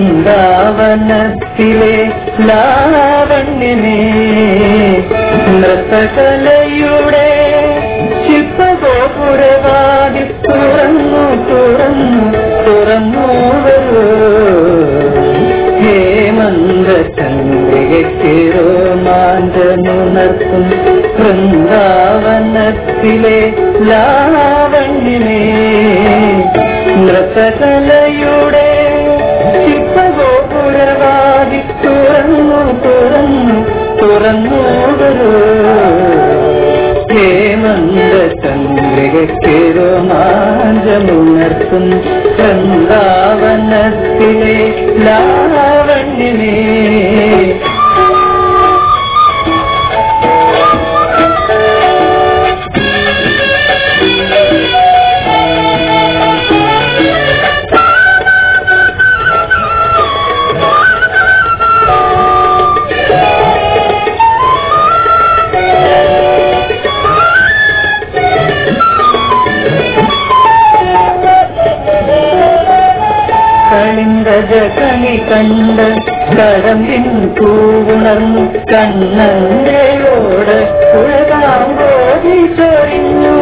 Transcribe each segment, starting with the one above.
വൃന്ദാവനത്തിലെ ലാവണ്യമേ നൃത്തകലയുടെ ശില്പഗോപുരവാദി തുറന്നു തുറന്നു തുറന്നു വരൂ ഹേമന്ത ചന്ദ്രികയ്ക്ക് രോമാഞ്ചമുണർത്തും വൃന്ദാവനത്തിലെ ലാവണ്യമേ നൃത്തകലയുടെ ശില്പഗോപുരവാദി തുറന്നു തുറന്നു തുറന്നു വരൂ ഹേമന്ത ചന്ദ്രികയ്ക്ക് രോമാഞ്ചമുണർത്തും വൃന്ദാവനത്തിലെ ലാവണ്യമേ കളിന്തജ കണി കണ്ട് കടമ്പിൻ പൂവുണർന്നു കണ്ണന്തയോട് ഉഴകാമ്പോതി ചൊരിഞ്ഞു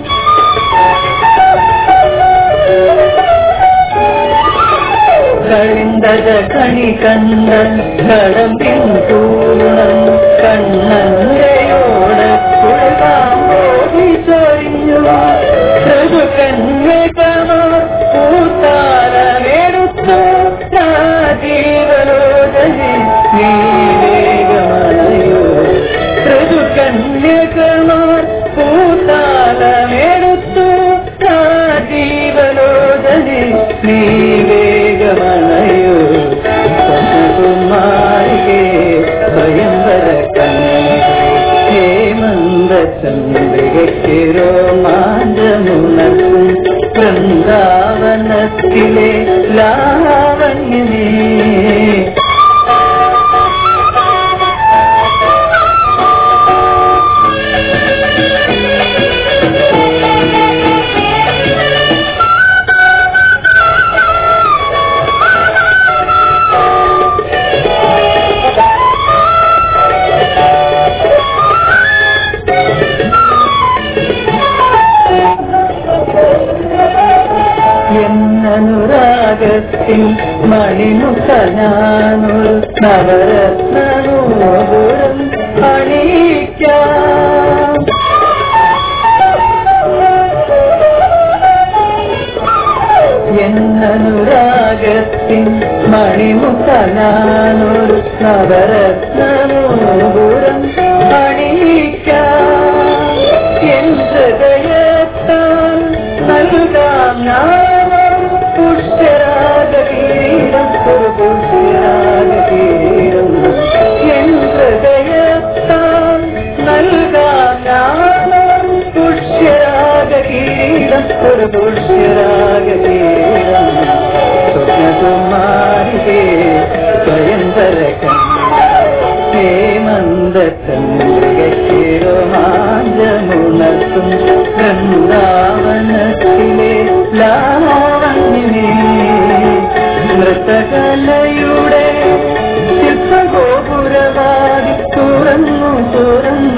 കളിന്തജ കണി കണ്ട് കടമ്പിൻ പൂവുണർന്നു കണ്ണന്തയോട് ഉഴകാമ്പോതി ചൊരിഞ്ഞു കന്യകമോ പൂത്താരമെടുത്തു ജീവലോചനെ നീ വേഗമണയോ ഋതുകന്യകമാർ പൂത്താലമെടുത്തു ജീവലോചനെ നീ വേഗമണയോ കുമാരികേ സ്വയംവര ഹേമന്ത ചന്ദ്രികയ്ക്ക് രോമാഞ്ചമുണർത്തും വൃന്ദാവനത്തിലെ ലാവണ്യമേ എന്നനുരാഗത്തിൻ മണിമുഖനാനൊരു നവരത്നനൂപുരം അണിയിക്കാം എന്നനുരാഗത്തിൻ മണിമുഖനാനൊരു നവരത്നനൂപുരം അണിയിക്കാം എൻ ഹൃദയത്താൽ നൽകാം നാമം പുഷ്യരാഗീരം ഒരു പുഷ്യരാഗീരം എൻ ഹൃദയത്താൽ നൽകാം നാമം പുഷ്യരാഗീരം ഒരു പുഷ്യരാഗീരം സ്വപ്നകുമാരികേ സ്വയംവര ഹേമന്ത ചന്ദ്രികോമാഞ്ചമുണർത്തും വൃന്ദാവനത്തിലെ ലാവണ്യമേ നൃത്തകലയുടെ ശില്പഗോപുരവാദി തുറന്നു തുറന്നു